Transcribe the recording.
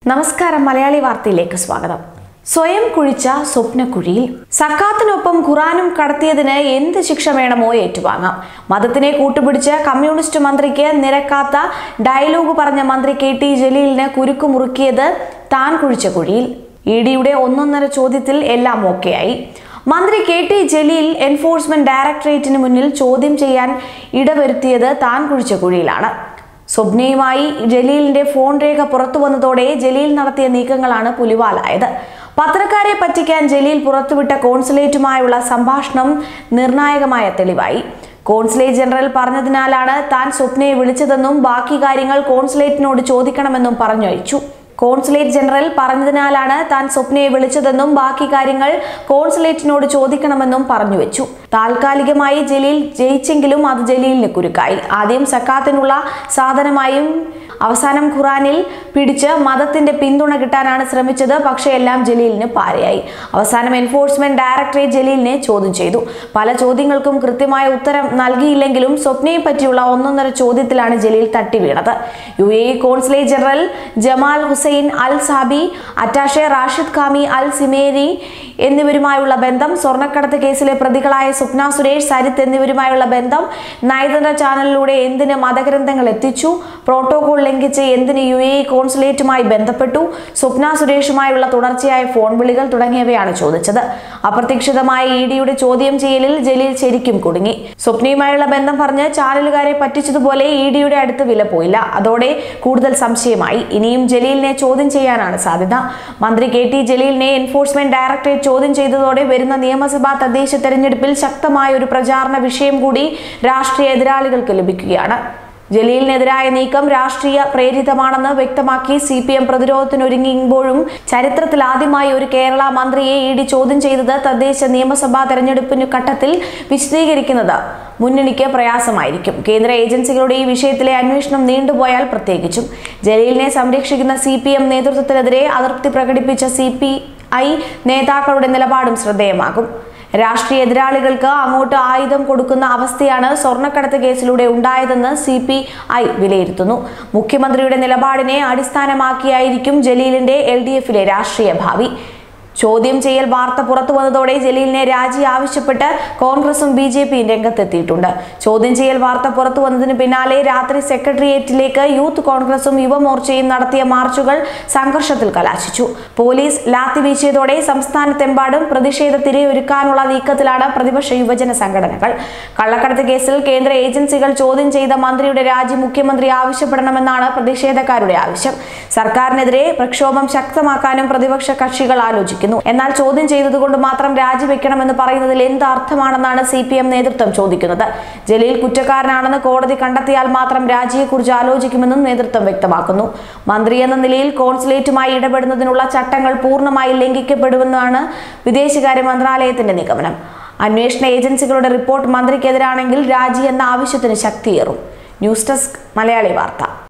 നമസ്കാരം മലയാളി വാർത്തയിലേക്ക് സ്വാഗതം സ്വയം കുഴിച്ച സ്വപ്നക്കുഴിയിൽ സക്കാത്തിനൊപ്പം ഖുറാനും കടത്തിയതിന് എന്ത് ശിക്ഷ വേണമോ ഏറ്റുവാങ്ങാം മതത്തിനെ കൂട്ടുപിടിച്ച് കമ്മ്യൂണിസ്റ്റ് മന്ത്രിക്ക് നിരക്കാത്ത ഡയലോഗ് പറഞ്ഞ മന്ത്രി കെ ടി ജലീലിന് കുരുക്കു മുറുക്കിയത് താൻ കുഴിച്ച കുഴിയിൽ ഇ ഡിയുടെ ഒന്നൊന്നര ചോദ്യത്തിൽ എല്ലാം ഓക്കെയായി മന്ത്രി കെ ടി ജലീൽ എൻഫോഴ്സ്മെന്റ് ഡയറക്ടറേറ്റിന് മുന്നിൽ ചോദ്യം ചെയ്യാൻ ഇടവരുത്തിയത് താൻ കുഴിച്ച കുഴിയിലാണ് സ്വപ്നയുമായി ജലീലിന്റെ ഫോൺ രേഖ പുറത്തു വന്നതോടെ ജലീൽ നടത്തിയ നീക്കങ്ങളാണ് പുലിവാലായത് പത്രക്കാരെ പറ്റിക്കാൻ ജലീൽ പുറത്തുവിട്ട കോൺസുലേറ്റുമായുള്ള സംഭാഷണം നിർണായകമായ തെളിവായി കോൺസുലേറ്റ് ജനറൽ പറഞ്ഞതിനാലാണ് താൻ സ്വപ്നയെ വിളിച്ചതെന്നും ബാക്കി കാര്യങ്ങൾ കോൺസുലേറ്റിനോട് ചോദിക്കണമെന്നും പറഞ്ഞയച്ചു കോൺസുലേറ്റ് ജനറൽ പറഞ്ഞതിനാലാണ് താൻ സ്വപ്നയെ വിളിച്ചതെന്നും ബാക്കി കാര്യങ്ങൾ കോൺസുലേറ്റിനോട് ചോദിക്കണമെന്നും പറഞ്ഞു വെച്ചു താൽക്കാലികമായി ജലീൽ ജയിച്ചെങ്കിലും അത് ജലീലിന് കുരുക്കായി ആദ്യം സക്കാത്തിനുള്ള സാധനമായും അവസാനം ഖുറാനിൽ പിടിച്ച് മതത്തിന്റെ പിന്തുണ കിട്ടാനാണ് ശ്രമിച്ചത് പക്ഷേ എല്ലാം ജലീലിന് പാരയായി അവസാനം എൻഫോഴ്സ്മെന്റ് ഡയറക്ടറേറ്റ് ജലീലിനെ ചോദ്യം ചെയ്തു പല ചോദ്യങ്ങൾക്കും കൃത്യമായ ഉത്തരം നൽകിയില്ലെങ്കിലും സ്വപ്നയെ പറ്റിയുള്ള ഒന്നൊന്നര ചോദ്യത്തിലാണ് ജലീൽ തട്ടി വീണത് U A consulate general Jamal Hussain Al Zaabi attache Rashid Khamis Al Simeri എന്നിവരുമായുള്ള ബന്ധം സ്വർണ്ണക്കടത്ത് കേസിലെ പ്രതികളായ സ്വപ്ന സുരേഷ് സരിത്ത് എന്നിവരുമായുള്ള ബന്ധം നയതന്ത്ര ചാനലിലൂടെ എന്തിന് മതഗ്രന്ഥങ്ങൾ എത്തിച്ചു പ്രോട്ടോകോൾ ലംഘിച്ച് എന്തിന് യു എ കോൺസുലേറ്റുമായി ബന്ധപ്പെട്ടു സ്വപ്ന സുരേഷുമായുള്ള തുടർച്ചയായ ഫോൺ വിളികൾ തുടങ്ങിയവയാണ് ചോദിച്ചത് അപ്രതീക്ഷിതമായ ഇ ഡിയുടെ ചോദ്യം ചെയ്യലിൽ ജലീൽ ശരിക്കും കുടുങ്ങി സ്വപ്നയുമായുള്ള ബന്ധം പറഞ്ഞ് ചാനലുകാരെ പറ്റിച്ചതുപോലെ ഇ ഡിയുടെ അടുത്ത് വില പോയില്ല അതോടെ കൂടുതൽ സംശയമായി ഇനിയും ജലീലിനെ ചോദ്യം ചെയ്യാനാണ് സാധ്യത മന്ത്രി കെ ടി ജലീലിനെ എൻഫോഴ്സ്മെന്റ് ഡയറക്ടറേറ്റ് ചോദ്യം ചെയ്തതോടെ വരുന്ന നിയമസഭാ തദ്ദേശ തെരഞ്ഞെടുപ്പിൽ ശക്തമായ ഒരു പ്രചാരണ വിഷയം കൂടി രാഷ്ട്രീയ എതിരാളികൾക്ക് ലഭിക്കുകയാണ് ജലീലിനെതിരായ നീക്കം രാഷ്ട്രീയ പ്രേരിതമാണെന്ന് വ്യക്തമാക്കി സി പി എം പ്രതിരോധത്തിനൊരുങ്ങുമ്പോഴും ചരിത്രത്തിൽ ആദ്യമായി ഒരു കേരള മന്ത്രിയെ ഇ ഡി ചോദ്യം ചെയ്തത് തദ്ദേശ നിയമസഭാ തെരഞ്ഞെടുപ്പിന് ഘട്ടത്തിൽ വിശദീകരിക്കുന്നത് മുന്നണിക്ക് പ്രയാസമായിരിക്കും കേന്ദ്ര ഏജൻസികളുടെ ഈ വിഷയത്തിലെ അന്വേഷണം നീണ്ടുപോയാൽ പ്രത്യേകിച്ചും ജലീലിനെ സംരക്ഷിക്കുന്ന സി പി എം നേതൃത്വത്തിനെതിരെ അതൃപ്തി പ്രകടിപ്പിച്ച സി പി ഐ നേതാക്കളുടെ നിലപാടും ശ്രദ്ധേയമാകും രാഷ്ട്രീയ എതിരാളികൾക്ക് അങ്ങോട്ട് ആയുധം കൊടുക്കുന്ന അവസ്ഥയാണ് സ്വർണ്ണക്കടത്ത് കേസിലൂടെ ഉണ്ടായതെന്ന് സി പി ഐ വിലയിരുത്തുന്നു മുഖ്യമന്ത്രിയുടെ നിലപാടിനെ അടിസ്ഥാനമാക്കിയായിരിക്കും ജലീലിന്റെ എൽ ഡി എഫിലെ രാഷ്ട്രീയ ഭാവി ചോദ്യം ചെയ്യൽ വാർത്ത പുറത്തു വന്നതോടെ ജലീലിനെ രാജി ആവശ്യപ്പെട്ട് കോൺഗ്രസും ബി ജെ പിയും രംഗത്തെത്തിയിട്ടുണ്ട് ചോദ്യം ചെയ്യൽ വാർത്ത പുറത്തു വന്നതിന് പിന്നാലെ രാത്രി സെക്രട്ടേറിയറ്റിലേക്ക് യൂത്ത് കോൺഗ്രസും യുവമോർച്ചയും നടത്തിയ മാർച്ചുകൾ സംഘർഷത്തിൽ കലാശിച്ചു പോലീസ് ലാത്തി വീശിയതോടെ സംസ്ഥാനത്തെമ്പാടും പ്രതിഷേധ തിരയൊരുക്കാനുള്ള നീക്കത്തിലാണ് പ്രതിപക്ഷ യുവജന സംഘടനകൾ കള്ളക്കടത്ത് കേസിൽ കേന്ദ്ര ഏജൻസികൾ ചോദ്യം ചെയ്ത മന്ത്രിയുടെ രാജി മുഖ്യമന്ത്രി ആവശ്യപ്പെടണമെന്നാണ് പ്രതിഷേധക്കാരുടെ ആവശ്യം സർക്കാരിനെതിരെ പ്രക്ഷോഭം ശക്തമാക്കാനും പ്രതിപക്ഷ കക്ഷികൾ ആലോചിക്കുന്നു എന്നാൽ ചോദ്യം ചെയ്തതുകൊണ്ട് മാത്രം രാജിവെക്കണമെന്ന് പറയുന്നതിൽ എന്ത് അർത്ഥമാണെന്നാണ് സി പി എം നേതൃത്വം ചോദിക്കുന്നത് ജലീൽ കുറ്റക്കാരനാണെന്ന് കോടതി കണ്ടെത്തിയാൽ മാത്രം രാജിയെക്കുറിച്ച് ആലോചിക്കുമെന്നും നേതൃത്വം വ്യക്തമാക്കുന്നു മന്ത്രി എന്ന നിലയിൽ കോൺസുലേറ്റുമായി ഇടപെടുന്നതിനുള്ള ചട്ടങ്ങൾ പൂർണ്ണമായി ലംഘിക്കപ്പെടുമെന്നാണ് വിദേശകാര്യ മന്ത്രാലയത്തിന്റെ നിഗമനം അന്വേഷണ ഏജൻസികളുടെ റിപ്പോർട്ട് മന്ത്രിക്കെതിരാണെങ്കിൽ രാജി എന്ന ആവശ്യത്തിന് ശക്തിയേറും ന്യൂസ് ഡെസ്ക് മലയാളി വാർത്ത